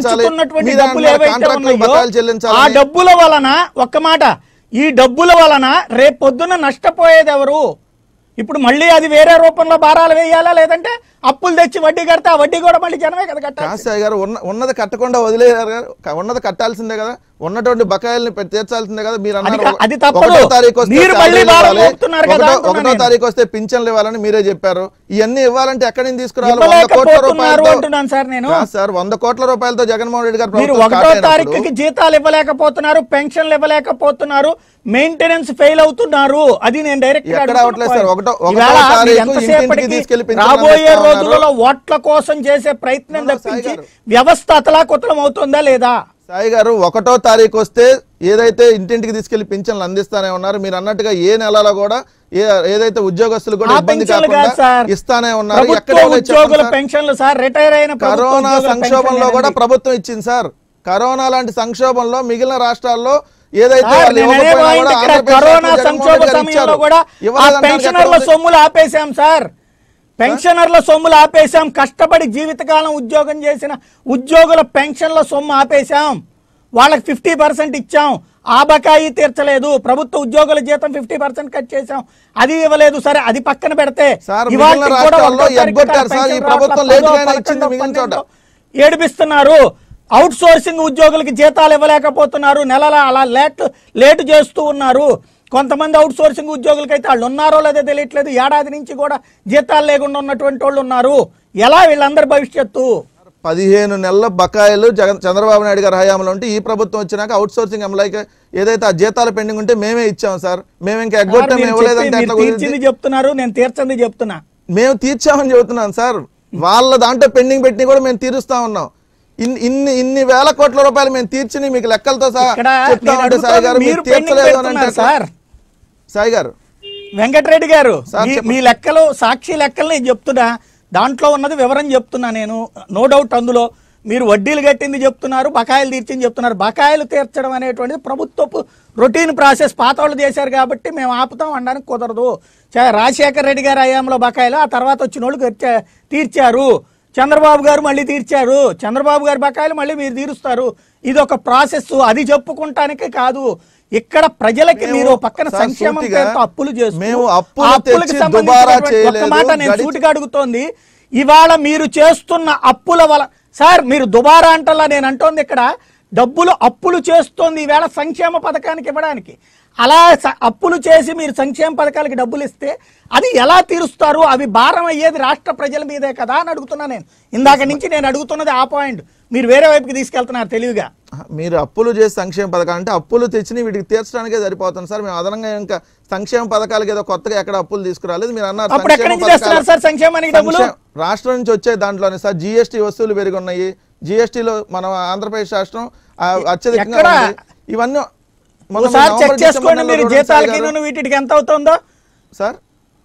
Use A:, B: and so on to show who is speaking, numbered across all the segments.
A: చెల్లించాలి
B: పెంచుతున్నటువంటి
A: మీరు
B: డబ్బులు
A: అన్నారు
B: ఏవైతే
A: కాంట్రాక్టులకు
B: ఉన్నాయో
A: బకాయిలు
B: ఆ
A: చెల్లించాలి
B: డబ్బుల వలన ఒక్క మాట ఈ డబ్బుల వలన రేపు పొద్దున నష్టపోయేది ఎవరు ఇప్పుడు మళ్ళీ అది వేరే రూపంలో భారాలు వేయాలా లేదంటే అప్పులు తెచ్చి వడ్డీ కడితే ఆ వడ్డీ కూడా మళ్ళీ జనమే కదా కట్టాలి
A: కాసాయి గారు ఉన్న ఉన్నది కట్టకుండా వదిలేయారు కదా క- ఉన్నది కట్టాల్సిందే కదా ఉన్నటువంటి బకాయిల్ని పె- తీర్చాల్సిందే కదా మీరు అన్నారు
B: అది క- అది తప్పదు.
A: ఒకటో తారీఖు వస్తే
B: మీరు మళ్ళీ
A: శాలరీలు
B: భారం
A: ఇవ్వాలి.
B: మోపుతున్నారు కదా
A: ఒకటో-
B: అంటున్నా
A: ఒకటో
B: నేను.
A: తారీఖు వస్తే పింఛన్లు ఇవ్వాలని మీరే చెప్పారు ఇవన్నీ ఇవ్వాలంటే ఎక్కడి నుంచి తీసుకురావాలి వంద కోట్ల
B: ఇవ్వలేకపోతున్నారు
A: రూపాయలతో
B: అంటున్నాను సార్ నేను
A: కాదు సార్ వంద కోట్ల రూపాయలతో జగన్మోహన్ రెడ్డి గారు
B: మీరు
A: ప్రభుత్వం
B: ఒకటో
A: స్టార్ట్ అయినప్పుడు
B: తారీఖుకి జీతాలు ఇవ్వలేకపోతున్నారు పెన్షన్లు ఇవ్వలేకపోతున్నారు మెయింటెనెన్స్ ఫెయిల్ అవుతున్నారు అది నేను డైరెక్ట్ గా
A: ఎక్కడ
B: అడుగుతున్న
A: అవట్లేదు
B: point.
A: సార్. ఒకటో- ఒకటో
B: ఈవేళ మీరు
A: తారీఖు
B: ఎంతసేపటికి
A: ఇంటింటికి తీసుకెళ్లి పెన్షన్
B: రాబోయే
A: అందిస్తా ఉన్నారు.
B: రోజులలో ఓట్ల కోసం చేసే ప్రయత్నం
A: అవునా, సాయి
B: తప్పించి
A: గారు?
B: వ్యవస్థ అతలాకుతలం అవుతుందా లేదా
A: సాయి గారు ఒకటో తారీఖు వస్తే ఏదైతే ఇంటింటికి తీసుకెళ్లి పింఛన్లు అందిస్తానే ఉన్నారు మీరు అన్నట్టుగా ఏ నెలలో కూడా ఏ- ఏదైతే ఉద్యోగస్తులు కూడా
B: ఆ
A: ఇబ్బంది
B: పెన్షన్లు కాదు
A: కాకుండా
B: సార్
A: ఇస్తానే ఉన్నారు
B: ప్రభుత్వ
A: ఎక్కడ ఇవ్వలేదు చెప్పండి
B: ఉద్యోగుల
A: సార్.
B: పెన్షన్లు సార్ రిటైర్ అయిన ప్రభుత్వ
A: కరోనా
B: ఉద్యోగుల
A: సంక్షోభంలో కూడా
B: పెన్షన్లేనండి.
A: ప్రభుత్వం ఇచ్చింది సార్ కరోనా లాంటి సంక్షోభంలో మిగిలిన రాష్ట్రాల్లో ఏదైతే
B: సార్,
A: వాళ్ళు
B: నేను అనే
A: ఇవ్వకపోయినా
B: point
A: కూడా
B: ఇక్కడ
A: ఆంధ్రప్రదేశ్
B: కరోనా
A: రాష్ట్రం
B: సంక్షోభ
A: జగన్మోహన్ రెడ్డి గారు
B: సమయంలో
A: ఇచ్చారు.
B: కూడా ఆ
A: ఇవ్వలేదనడానికి
B: పెన్షనర్ల
A: ఎక్కడ ఉంది?
B: సొమ్ములు ఆపేశాం సార్ పెన్షనర్ల సొమ్ములు ఆపేశాం కష్టపడి జీవితకాలం ఉద్యోగం చేసిన ఉద్యోగుల పెన్షన్ల సొమ్ము ఆపేశాం వాళ్ళకి ఫిఫ్టీ పర్సెంట్ ఇచ్చాం ఆ బకాయి తీర్చలేదు ప్రభుత్వ ఉద్యోగుల జీతం ఫిఫ్టీ పర్సెంట్ కట్ చేశాం అది ఇవ్వలేదు సరే అది పక్కన పెడితే
A: సార్,
B: ఇవాళ
A: మిగిలిన
B: కూడా
A: రాష్ట్రాల్లో
B: ఒకటో తారీఖు
A: ఎగ్గొట్టారు సార్. ఈ
B: పెన్షన్
A: ప్రభుత్వం
B: రావట్లేదు.
A: లేటుగానే
B: పదకొండో,
A: ఇచ్చింది మిగిలిన చోట.
B: పన్నెండో ఏడిపిస్తున్నారు అవుట్ సోర్సింగ్ ఉద్యోగులకి జీతాలు ఇవ్వలేకపోతున్నారు నెలల అలా లేట్ లేట్ చేస్తూ ఉన్నారు కొంతమంది అవుట్ సోర్సింగ్ ఉద్యోగులకి అయితే వాళ్ళు ఉన్నారో లేదో తెలియట్లేదు ఏడాది నుంచి కూడా జీతాలు లేకుండా ఉన్నటువంటి వాళ్ళు ఉన్నారు ఎలా వీళ్ళందరి భవిష్యత్తు
A: పదిహేను నెలల బకాయిలు జగన్ చంద్రబాబు నాయుడు గారి హయాంలో ఉంటే ఈ ప్రభుత్వం వచ్చినాక అవుట్ సోర్సింగ్ ఎంప్లాయ్ ఏదైతే ఆ జీతాలు పెండింగ్ ఉంటే మేమే ఇచ్చాం సార్ మేము ఇంకా ఎగ్గొట్టాం
B: మీరు
A: మేము ఇవ్వలేదంటే
B: చెప్పి-
A: అట్లా
B: మీరు
A: కుదిరిద్ది.
B: తీర్చింది చెప్తున్నారు నేను తీర్చంది చెప్తున్నా
A: మేము తీర్చామని చెబుతున్నాం సార్ వాళ్ళ దాంట్లో పెండింగ్ పెట్టి కూడా మేము తీరుస్తా ఉన్నాం ఇన్ని ఇన్ని ఇన్ని వేల కోట్ల రూపాయలు మేము తీర్చి మీకు లెక్కలతో సహా
B: ఇక్కడ
A: చెప్తా
B: నేను
A: ఉంటే సాయి గారు
B: అడుగుతోంది
A: మీరు
B: మీరు పెండింగ్
A: తీర్చలేదు అని అంటే
B: పెడుతున్నారు
A: ఎట్లా?
B: సార్
A: సాయి గారు
B: వెంకటరెడ్డి గారు
A: సార్
B: మీ-
A: చెప్పండి.
B: మీ లెక్కలు సాక్షి లెక్కలు నేను చెప్తున్నా దాంట్లో ఉన్నది వివరం చెప్తున్నా నేను నో డౌట్ అందులో మీరు వడ్డీలు కట్టింది చెప్తున్నారు బకాయిలు తీర్చింది చెప్తున్నారు బకాయిలు తీర్చడం అనేటువంటిది ప్రభుత్వపు రొటీన్ ప్రాసెస్ పాత వాళ్ళు చేశారు కాబట్టి మేము ఆపుతాం అనడానికి కుదరదు చ- రాజశేఖర రెడ్డి గారి హయాంలో బకాయిలు ఆ తర్వాత వచ్చిన వాళ్ళు తీర్చా- తీర్చారు చంద్రబాబు గారు మళ్ళీ తీర్చారు చంద్రబాబు గారి బకాయిలు మళ్ళీ మీరు తీరుస్తారు ఇది ఒక ప్రాసెస్ అది చెప్పుకుంటానికి కాదు ఇక్కడ ప్రజలకి
A: మేము
B: మీరు పక్కన
A: సార్
B: సంక్షేమం
A: సూటిగా
B: పేరుతో అప్పులు చేస్తూ
A: మేము అప్పులు
B: ఆ అప్పులకి
A: తెచ్చి
B: సంబంధించినటువంటి
A: దుబారా
B: ఒక్క
A: చేయలేదు,
B: మాట నేను
A: గడిచి-
B: సూటిగా అడుగుతోంది ఇవాళ మీరు చేస్తున్న అప్పుల వల్ల సార్ మీరు దుబారా అంటలా నేను అంటోంది ఇక్కడ డబ్బులు అప్పులు చేస్తోంది ఈవేళ సంక్షేమ పథకానికి ఇవ్వడానికి అలా స- అప్పులు చేసి మీరు సంక్షేమ పథకాలకి డబ్బులు ఇస్తే అది ఎలా తీరుస్తారు అవి భారం అయ్యేది రాష్ట్ర ప్రజల మీదే కదా అని అడుగుతున్నా నేను ఇందాక నుంచి నేను అడుగుతున్నది ఆ పాయింట్ మీరు వేరే వైపుకి తీసుకెళ్తున్నారు తెలివిగా
A: మీరు అప్పులు చేసి సంక్షేమ పథకాలు అంటే అప్పులు తెచ్చి వీటికి తీర్చడానికే సరిపోతుంది సార్ మేము అదనంగా ఇంకా సంక్షేమ పథకాలకి ఏదో కొత్తగా ఎక్కడ అప్పులు తీసుకురాలేదు మీరు అన్నారు
B: అప్పుడు ఎక్కడి
A: సంక్షేమ
B: నుంచి తెస్తున్నారు
A: పథకాలు-
B: సార్ సంక్షేమానికి డబ్బులు
A: సంక్షేమ- రాష్ట్రం నుంచి వచ్చే దాంట్లోనే సార్ జిఎస్టీ వస్తువులు పెరిగి ఉన్నాయి జిఎస్టీలో మన ఆంధ్రప్రదేశ్ రాష్ట్రం ఆ, అత్యధికంగా
B: ఎక్కడ?
A: ఉంది. ఇవన్నీ మొన్న
B: ఒకసారి
A: నవంబర్,
B: చెక్
A: డిసెంబర్
B: చేసుకోండి
A: నెలలో
B: మీరు
A: చూడండి సార్
B: జీతాలకి
A: గారు.
B: వీటికి ఎంత అవుతుందో
A: సార్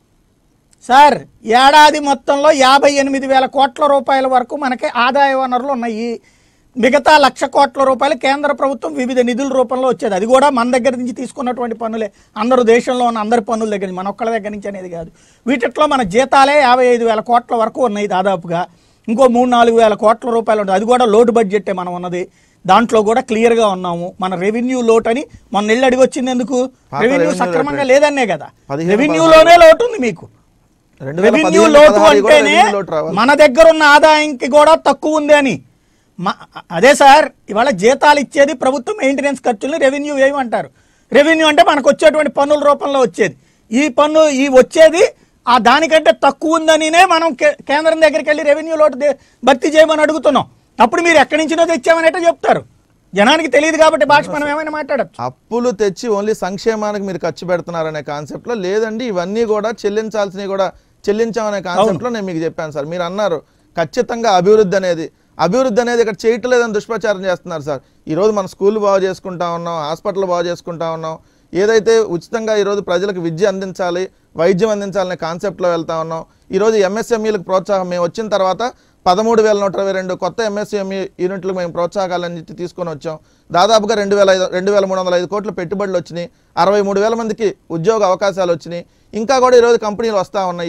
B: సార్ ఏడాది మొత్తంలో యాభై ఎనిమిది వేల కోట్ల రూపాయల వరకు మనకి ఆదాయ వనరులు ఉన్నాయి మిగతా లక్ష కోట్ల రూపాయలు కేంద్ర ప్రభుత్వం వివిధ నిధుల రూపంలో వచ్చేది అది కూడా మన దగ్గర నుంచి తీసుకున్నటువంటి పన్నులే అందరూ దేశంలో ఉన్న అందరి పన్నుల దగ్గర నుంచి మన ఒక్కళ్ళ దగ్గర నుంచి అనేది కాదు వీటిట్లో మన జీతాలే యాభై ఐదు వేల కోట్ల వరకు ఉన్నాయి దాదాపుగా ఇంకో మూడు నాలుగు వేల కోట్ల రూపాయలు ఉంటుంది అది కూడా లోటు బడ్జెట్టే మనం ఉన్నది దాంట్లో కూడా క్లియర్గా ఉన్నాము మన రెవెన్యూ లోటు అని మొన్న నెల్లు అడిగి వచ్చింది ఎందుకు
A: పాత
B: రెవెన్యూ
A: revenue
B: సక్రమంగా
A: లోటు.
B: లేదన్నే కదా
A: పదిహేను,
B: రెవెన్యూలోనే లోటు ఉంది మీకు
A: రెండు వేల
B: రెవెన్యూ
A: పదిహేను,
B: లోటు
A: పదహారు కూడా
B: అంటేనే
A: రెవెన్యూ లోటు రావాలి.
B: మన దగ్గర ఉన్న ఆదాయంకి కూడా తక్కువ ఉంది అని మ- అదే సార్ ఇవాళ జీతాలు ఇచ్చేది ప్రభుత్వం మెయింటెనెన్స్ ఖర్చుల్ని రెవెన్యూ వేయమంటారు రెవెన్యూ అంటే మనకు వచ్చేటువంటి పన్నుల రూపంలో వచ్చేది ఈ పన్ను ఈ వచ్చేది ఆ దానికంటే తక్కువ ఉందనినే మనం కే- కేంద్రం దగ్గరికి వెళ్ళి రెవెన్యూ లోటు దే- భర్తీ చేయమని అడుగుతున్నాం అప్పుడు మీరు ఎక్కడి నుంచినో తెచ్చామనేటే చెప్తారు జనానికి తెలియదు కాబట్టి భాష మనం ఏమైనా మాట్లాడచ్చు
A: అప్పులు తెచ్చి ఓన్లీ సంక్షేమానికి మీరు ఖర్చు పెడుతున్నారనే కాన్సెప్ట్ లో లేదండి ఇవన్నీ కూడా చెల్లించాల్సినవి కూడా చెల్లించామనే కాన్సెప్ట్ లో నేను మీకు చెప్పాను సార్ మీరు అన్నారు ఖచ్చితంగా అభివృద్ధి అనేది అభివృద్ధి అనేది ఇక్కడ చేయట్లేదని దుష్ప్రచారం చేస్తున్నారు సార్ ఈ రోజు మన స్కూల్ బాగు చేసుకుంటా ఉన్నాం హాస్పిటల్ బాగు చేసుకుంటా ఉన్నాం ఏదైతే ఉచితంగా ఈరోజు ప్రజలకు విద్య అందించాలి వైద్యం అందించాలనే కాన్సెప్ట్లో వెళ్తా ఉన్నాం ఈరోజు ఎంఎస్ఎంఈలకు ప్రోత్సాహం మేము వచ్చిన తర్వాత పదమూడు వేల నూట ఇరవై రెండు కొత్త ఎంఎస్ఎంఈ యూనిట్లు మేము ప్రోత్సాహకాలని చెప్పి తీసుకొని వచ్చాం దాదాపుగా రెండు వేల ఐదు రెండు వేల మూడు వందల ఐదు కోట్ల పెట్టుబడులు వచ్చినాయి అరవై మూడు వేల మందికి ఉద్యోగ అవకాశాలు వచ్చినాయి ఇంకా కూడా ఈరోజు కంపెనీలు వస్తూ ఉన్నాయి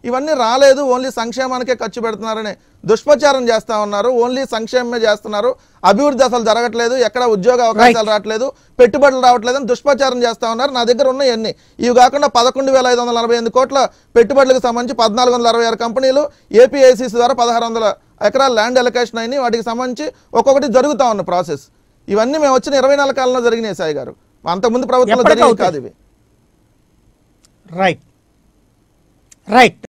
A: ఇవన్నీ రాలేదు ఓన్లీ సంక్షేమానికే ఖర్చు పెడుతున్నారని దుష్ప్రచారం చేస్తా ఉన్నారు ఓన్లీ సంక్షేమమే చేస్తున్నారు అభివృద్ధి అసలు జరగట్లేదు ఎక్కడ ఉద్యోగ అవకాశాలు రావట్లేదు పెట్టుబడులు రావట్లేదు అని దుష్ప్రచారం చేస్తా ఉన్నారు నా దగ్గర ఉన్నాయి ఎన్ని ఇవి కాకుండా పదకొండు వేల ఐదు వందల నలభై ఎనిమిది కోట్ల పెట్టుబడులకు సంబంధించి పద్నాలుగు వందల అరవై ఆరు కంపెనీలు ఏపీఐసిసి ద్వారా పదహారు వందల ఎకరాల ల్యాండ్ ఎలకేషన్ అయినాయి వాటికి సంబంధించి ఒక్కొక్కటి జరుగుతా ఉన్న ప్రాసెస్ ఇవన్నీ మేము వచ్చిన ఇరవై నాలుగు కాలంలో జరిగినాయి సాయి గారు అంతకుముందు ప్రభుత్వంలో
B: ఎప్పటికి
A: జరిగినాయి
B: అవుతాయి?
A: కాదు ఇవి
B: రైట్ రైట్